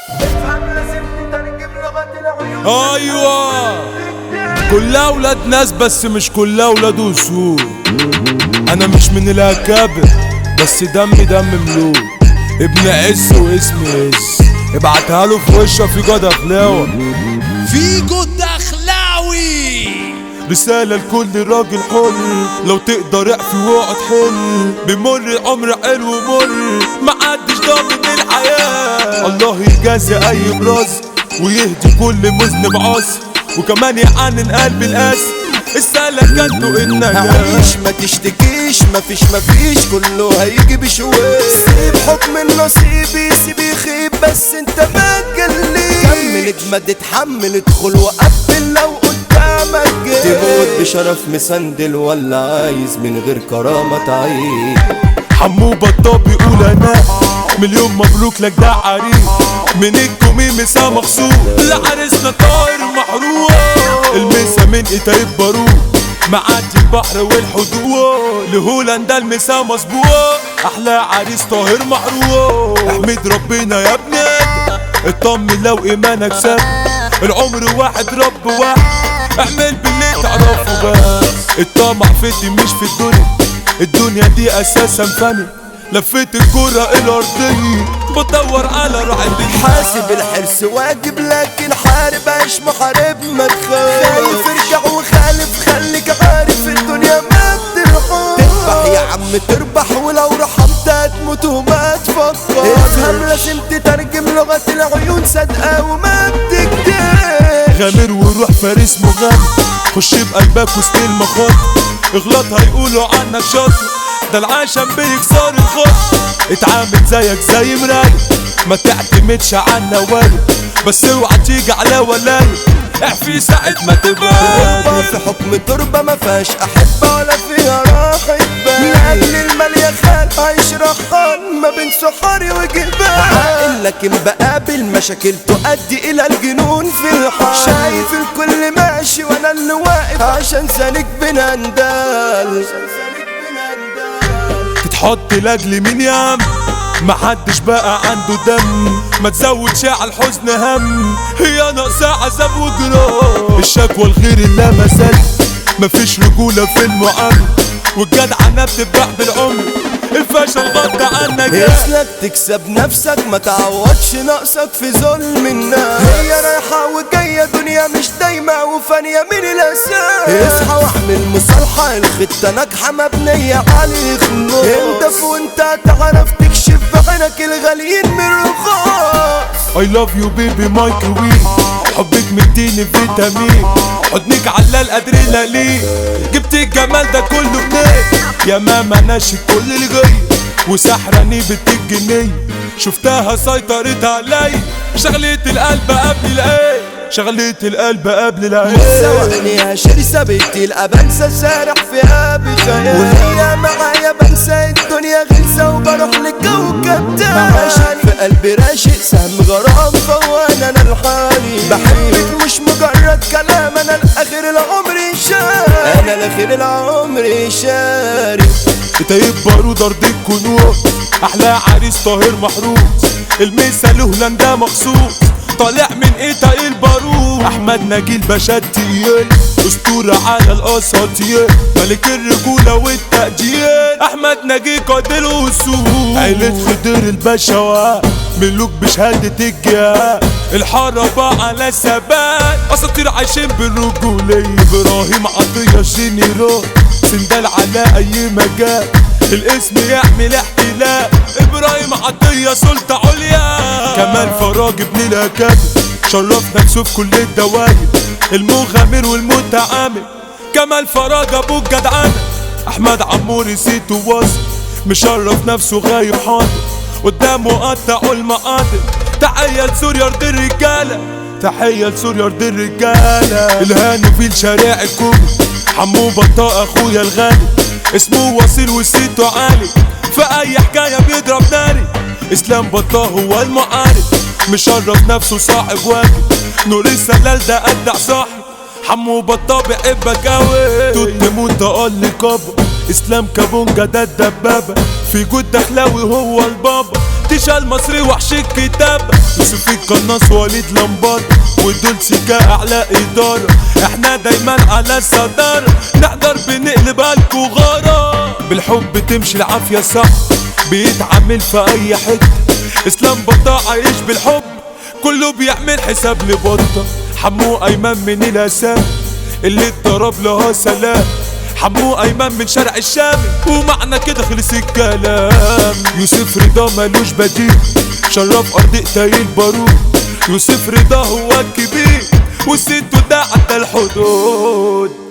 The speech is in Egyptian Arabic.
افهم لازم تترجم لغة العيون ايوه كلها اولاد ناس بس مش كلها اولاد وصول انا مش من الاكابر بس دمي دم ملوك ابن عز واسم عز ابعتها له في وشه في جدع فلاوه فيجو الدخلاوي رسالة لكل راجل حر لو تقدر اقفي واقعد حل بمر عمر حلو ومر محدش ضامن الحياة الله يجازي اي براس ويهدي كل مذنب عاصي وكمان يعنن قلب القاسي السلك انتوا النجاة عيش ما تشتكيش مفيش مفيش كله هيجي بشويش سيب حكم النصيب يسيب يخيب بس انت ما تجليش كمل اجمد اتحمل ادخل وقفل لو قدامك جيش تموت بشرف مسندل ولا عايز من غير كرامة تعيش حمو بطاب بيقول انا مليون مبروك لك ده عريس من الكومي مسا مخصوص لعرسنا طاير محروق المسا من ايتايب باروق معدي البحر والحدود لهولندا المسا مسبوق احلى عريس طاهر محروق احمد ربنا يا ابني اطمن لو ايمانك ساب العمر واحد رب واحد اعمل باللي تعرفه بس الطمع فيتي مش في الدنيا الدنيا دي اساسا فني لفيت الكرة الارضية بدور على راحة حاسب الحرص واجب لكن حارب عيش محارب ما تخاف خايف ارجع وخالف خليك عارف الدنيا ما بترحم تذبح يا عم تربح ولو رحمت هتموت وما تفكر افهم لازم تترجم لغة العيون صادقة وما بتكدب غامر وروح فارس مغامر خش بقلبك وسط المخاطر اغلط هيقولوا عنك شاطر ده العشم بيكسر الخط اتعامل زيك زي مراية ما تعتمدش على النوايا بس اوعى تيجي على ولاية اعفي ساعة ما تبقى غربة في حكم تربة ما فيهاش أحبة ولا فيها راحة بال لأجل المال يا خال عايش رخان ما بين سحاري وجبال عاقل لكن بقابل مشاكل تؤدي إلى الجنون في الحال شايف الكل ماشي وأنا اللي واقف عشان سالك بنندال تتحط لاجل مين يا عم محدش بقى عنده دم ما تزودش على الحزن هم هي ناقصة عذاب وجراح الشكوى الغير اللي مثل مفيش رجولة في المعاملة والجدعنة بتتباع بالعمر الفشل غطى عنك يا اسلك تكسب نفسك ما تعوضش نقصك في ظلم الناس هي رايحة وجاية دنيا مش دايمة وفانية من الأساس اصحى واعمل مصالحة الخطة ناجحة مبنية على خنوق انت وانت هتعرف تكشف بعينك الغاليين من الرخاص I love you baby مايكروويف حبك مديني فيتامين حضنك على الادرينالين جبت الجمال ده كله منين يا ماما ناشي كل اللي جاي وسحراني بالجنيه شفتها سيطرت علي شغلت القلب قبل العين شغلت القلب قبل العين ثوانيها شرسة بنتي الأبنسة سارح فيها بخيال وهي معايا بنسى الدنيا غلسة وبروح لكوكب تاني في قلبي راشق سهم غرام فوان أنا الحالي بحبك مش مجرد كلام أنا الآخر العمر شاري أنا الآخر العمر شاري طيب بارود ارض الكنوز احلى عريس طاهر محروس الميسا لهولندا مخصوص طالع من ايه تقيل بارود احمد نجيل باشا تقيل اسطورة على الاساطير ملك الرجولة والتقدير احمد نجيل قائد الاسود عيلة خضر البشوات ملوك بشهادة الجهاد الحربة على ثبات اساطير عايشين بالرجولية ابراهيم عطية جينيرال سندال على اي مجال الاسم يحمل احتلال ابراهيم عطية سلطة عليا كمال فراج ابن الاكابر شرف نفسه في كل الدواير المغامر والمتعامل كمال فراج ابو الجدعانة احمد عمور سيتو واصل مشرف نفسه غايب حاضر قدامه قطعوا المقاطر تحية لسوريا ارض الرجالة تحية لسوريا ارض الرجالة الهاني في الشارع الكوبي حمو بطاء اخويا الغالي اسمه وصيل وسيته عالي في اي حكاية بيضرب ناري اسلام بطاء هو المعارف مشرف نفسه صاحب واجب نور السلال ده ابدع صاحب حمو بطاء بيحبك اوي توت موت قال لي كابا اسلام كابونجا ده الدبابة في جود دخلاوي هو البابا تيشا المصري وحش الكتاب يوسف القناص وليد لمبات ودول سكا اعلى اداره احنا دايما على الصدارة نقدر بنقلب الكو غارة بالحب تمشي العافية صح بيتعامل في اي حتة اسلام بطة عايش بالحب كله بيعمل حساب لبطة حمو ايمن من الاسام اللي اتضرب لها سلام حمو ايمن من شارع الشام ومعنى كده خلص الكلام يوسف رضا ملوش بديل شرف ارض تايل بارود يوسف رضا هو الكبير والست ده عدى الحدود